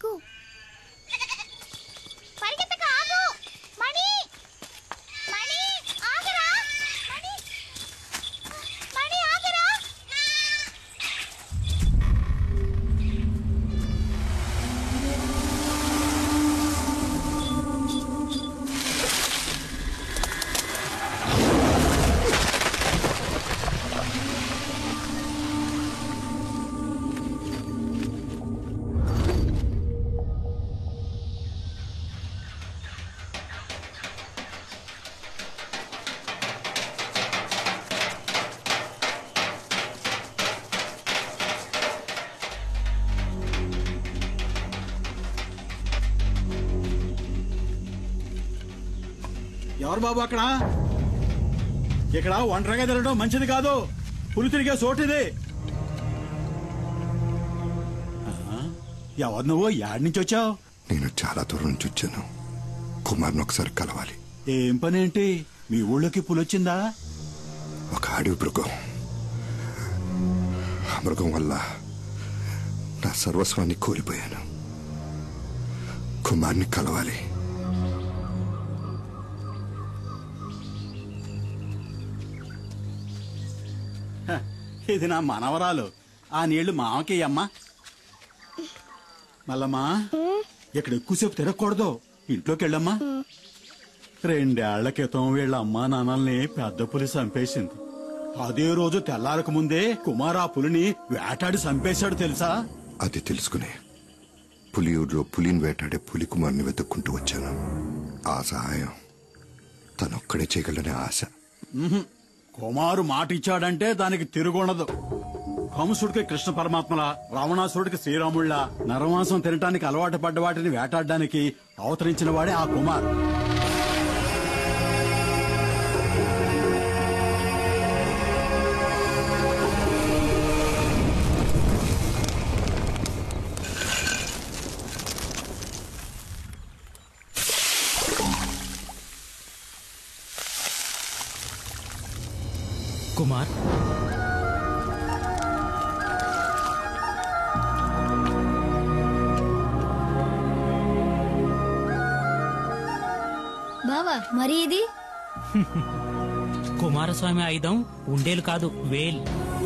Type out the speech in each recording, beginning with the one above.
ఆగు పరిగెత్తక ఆగు మణి మణి ఆగరా మణి మణి ఆగరా ఎవరు బాబు అక్కడ ఇక్కడ ఒంటరిగా తిరగడం మంచిది కాదు పులి తిరిగే చోటిది ఆ, ఎవరు నువ్వు యాడ్ నుంచి వచ్చావు నేను చాలా దూరం నుంచి వచ్చాను కుమార్ని ఒకసారి కలవాలి ఏం పని ఏంటి మీ ఊళ్ళోకి పులి వచ్చిందా ఒక అడవి మృగం ఆ మృగం వల్ల నా సర్వస్వాన్ని కోల్పోయాను కుమార్ని కలవాలి హ, ఇది నా మనవరాలు ఆ నీళ్లు మామకి అమ్మా మల్లమ్మా ఇక్కడ ఎక్కువసేపు తిరగకూడదు ఇంట్లోకి వెళ్ళమ్మా రెండేళ్ల క్రితం వీళ్ళ అమ్మా నాన్నల్ని పెద్ద పులి చంపేసింది అదే రోజు తెల్లారక ముందే కుమార్ ఆ పులిని వేటాడి చంపేశాడు తెలుసా అది తెలుసుకునే పులియూరులో పులిని వేటాడే పులి కుమార్ని వెతుక్కుంటూ వచ్చాను ఆ సహాయం తనొక్కడే చేయగలనే ఆశ ఉహుం. కుమారు మాట ఇచ్చాడంటే దానికి తిరుగుండదు కంసుడికి కృష్ణ పరమాత్మల రావణాసురుడికి శ్రీరాముళ్ళ నరమాంసం తినటానికి అలవాటు పడ్డ వాటిని వేటాడడానికి అవతరించిన వాడే ఆ కుమార్ కుమార్ బావా మరి ఇది కుమారస్వామి ఆయుధం ఉండేలు కాదు వేల్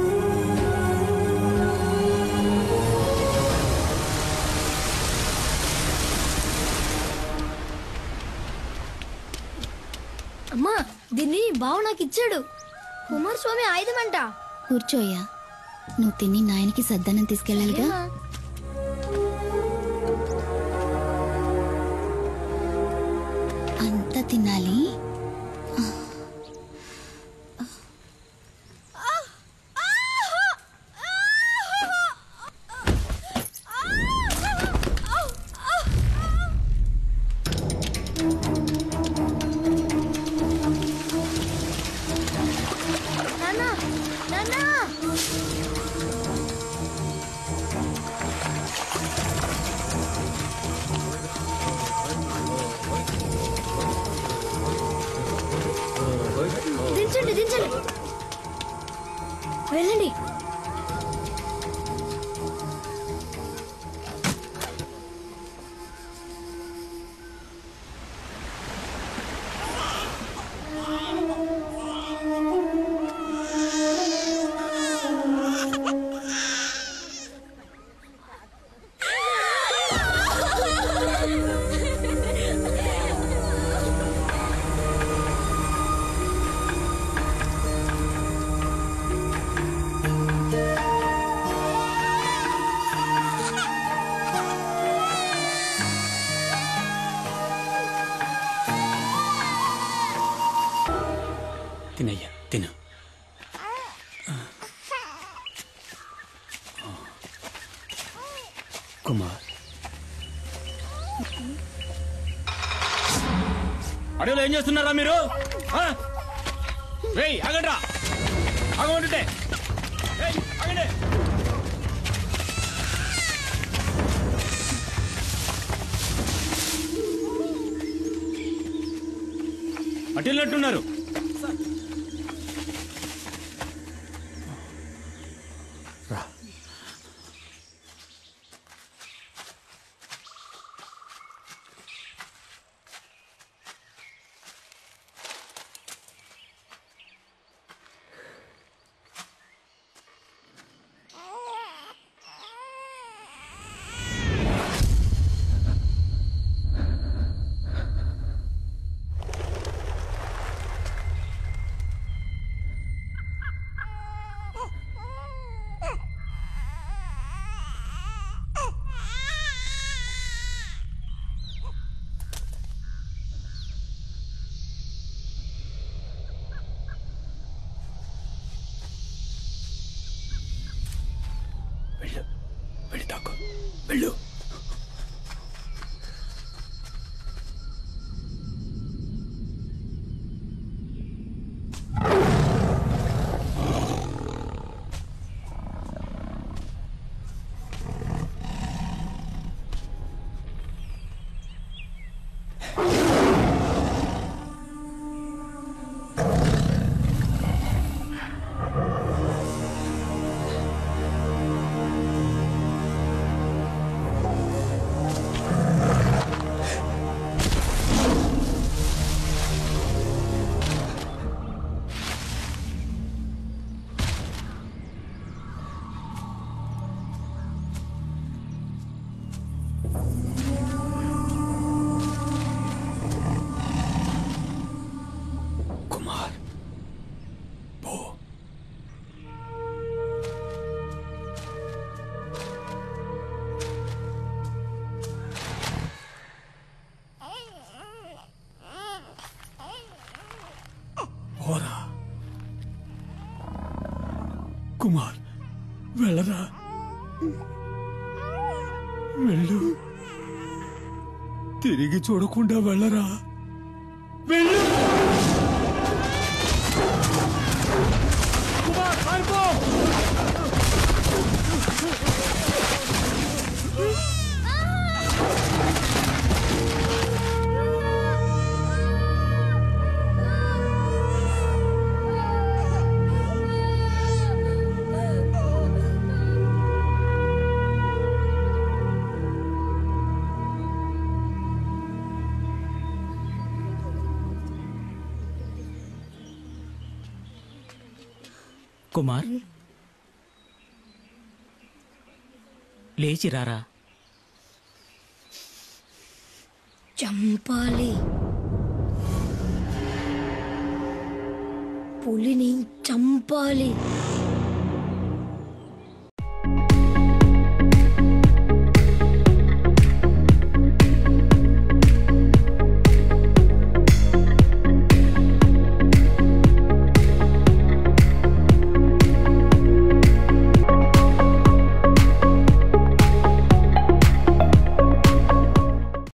అమ్మా దీన్ని బావ నాకు ఇచ్చాడు కుమారస్వామి ఆయుధం అంట కూర్చోయ్యా నువ్వు తిని నాయనకి సద్దనం తీసుకెళ్ళాలిగా ఏమ్మా? అంతా తినాలి నాన్న నాన్న దించండి దించండి వెళ్ళండి తినయ్యా తిను కుమార్ అడవిలో ఏం చేస్తున్నారా మీరు ఆ? రేయ్ ఆగండ్రా ఆగమంటుంటే రేయ్, ఆగండి అటు వెళ్ళినట్టున్నారు వెళ్ళు కుమార్ పో పోరా కుమార్ వెళ్ళరా వెళ్ళు తిరిగి చూడకుండా వెళ్ళరా వెళ్ళు కుమార్ పారిపో కుమార్ లేచిరారా చంపాలి పులిని చంపాలి